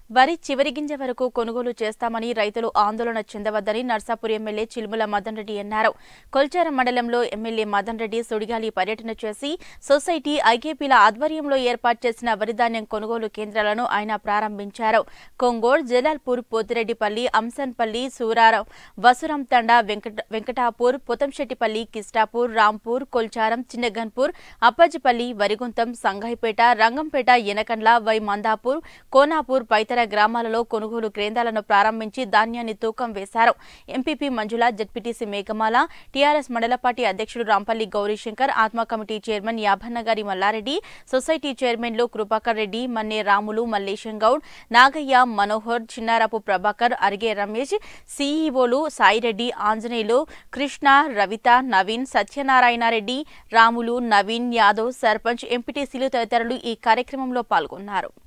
వరి చివరి గింజ వరకు కొనుగోలు చేస్తామని రైతులు ఆందోళన చెందవద్దని నర్సాపూర్ ఎమ్మెల్యే చిలుముల మదన్ రెడ్డి అన్నారు కొల్చారం మండలంలో ఎమ్మెల్యే మదన్ రెడ్డి సుడిగాలి పర్యటన చేసి సొసైటీ ఐకేపీల ఆధ్వర్యంలో ఏర్పాటు చేసిన వరిధాన్యం కొనుగోలు కేంద్రాలను ఆయన ప్రారంభించారు కొంగోడ్ జలాల్పూర్ పోతిరెడ్డిపల్లి అంసన్పల్లి సూరారం వసురం తండా వెంకట వెంకటాపూర్ పొతంశెట్టిపల్లి కిస్టాపూర్ రాంపూర్ కొల్చారం చిన్నగన్పూర్ అప్పాజిపల్లి వరిగుంతం సంఘాయిపేట రంగంపేట ఎనకండ్ల వై మందాపూర్ కోనాపూర్ పైతర గ్రామాలలో కొనుగోలు కేంద్రాలను ప్రారంభించి ధాన్యాన్ని తూకం వేశారు MPP Manjula ZPTC Meghamala TRS మండల పార్టీ అధ్యక్షుడు Rampalli Gaurishankar ATMA committee chairman Yabhannagari Mallareddy society చైర్మన్లు కృపాకర్ రెడ్డి మన్నే రాములు మల్లేశం గౌడ్ నాగయ్య మనోహర్ చిన్నారపు ప్రభాకర్ అరిగే రమేష్ సీఈఓలు సాయిరెడ్డి ఆంజనేయులు కృష్ణ రవిత నవీన్ సత్యనారాయణరెడ్డి రాములు నవీన్ యాదవ్ సర్పంచ్ ఎంపీటీసీలు తదితరులు ఈ కార్యక్రమంలో పాల్గొన్నారు